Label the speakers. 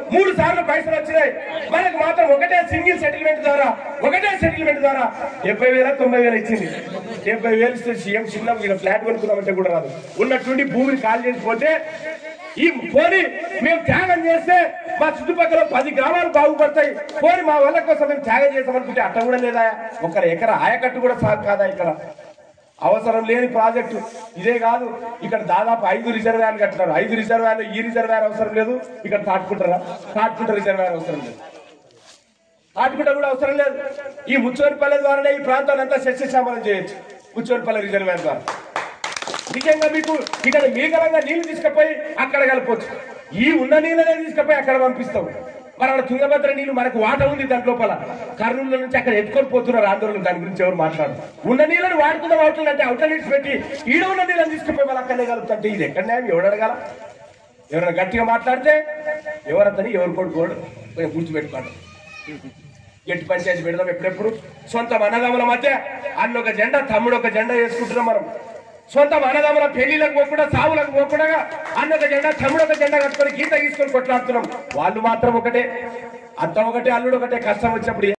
Speaker 1: మూడు సార్లు పైసలు వచ్చినాయి మనకు మాత్రం ఒకటే సింగిల్ సెటిల్మెంట్ ద్వారా ఒకటే సెటిల్మెంట్ ద్వారా డెబ్బై వేల తొంభై వేలు ఇచ్చింది డెబ్బై వేలు ఇస్తే సీఎం చిన్న ఇక్కడ ఫ్లాట్ కొనుక్కుందామంటే కూడా రాదు ఉన్నటువంటి భూమిని కాల్ చేసిపోతే ఈ పోని మేము త్యాగం చేస్తే మా చుట్టుపక్కల పది గ్రామాలు బాగుపడతాయి పోని మా వాళ్ళ కోసం మేము త్యాగం చేస్తామనుకుంటే అట్ట కూడా లేదా ఒక ఎకర ఆయకట్టు కూడా సాగు కాదా ఇక్కడ అవసరం లేని ప్రాజెక్టు ఇదే కాదు ఇక్కడ దాదాపు ఐదు రిజర్వాయర్లు కట్టినారు ఐదు రిజర్వాయర్లు ఈ రిజర్వాయర్ అవసరం లేదు ఇక్కడ తాటుకుంటారా తాటుకుంట రిజర్వాయర్ అవసరం లేదు తాటుకుంట కూడా అవసరం లేదు ఈ ముచ్చోనిపల్లె ద్వారానే ఈ ప్రాంతాన్ని అంతా సస్యశ్యామలం చేయొచ్చు ముచ్చోనిపల్లె రిజర్వాయర్ ద్వారా నిజంగా మీకు ఇక్కడ మీకరంగా నీళ్లు తీసుకుపోయి అక్కడ కలపొచ్చు ఈ ఉన్న నీళ్ళనే తీసుకుపోయి అక్కడ పంపిస్తాం మరి అక్కడ తుంగభద్ర నీళ్లు మనకు వాట ఉంది దాని లోపల కర్నూలు నుంచి అక్కడ ఎత్తుకొని పోతున్నారు ఆందోళన దాని గురించి ఎవరు మాట్లాడు ఉన్న నీళ్ళని వాడుకుందాం అవుతుంది అంటే అవుట్లెట్స్ పెట్టి ఈడ ఉన్న నీళ్ళని తీసుకుపోయి వాళ్ళు అక్కడనే కలుపుతుంటే ఇది ఎక్కడ న్యాయం ఎవడు అడగాల ఎవరైనా గట్టిగా మాట్లాడితే ఎవరతని ఎవరు కొడుకోడు కొంచెం గుర్తుపెట్టుకోండి గట్టి పంచాయతీ పెడదాం ఎప్పుడెప్పుడు సొంత అన్నదమ్ముల మధ్య అన్న ఒక జెండా తమ్ముడు ఒక జెండా వేసుకుంటున్నాం మనం సొంత అన్నదమ్ముల పెళ్లిలకు పోకుండా సావులకు పోకుండా అన్న ఒక జెండా తమ్ముడు ఒక జెండా కట్టుకొని గీత గీసుకొని కొట్లాడుతున్నాం వాళ్ళు మాత్రం ఒకటే అత్త ఒకటే అల్లుడు ఒకటే కష్టం వచ్చినప్పుడు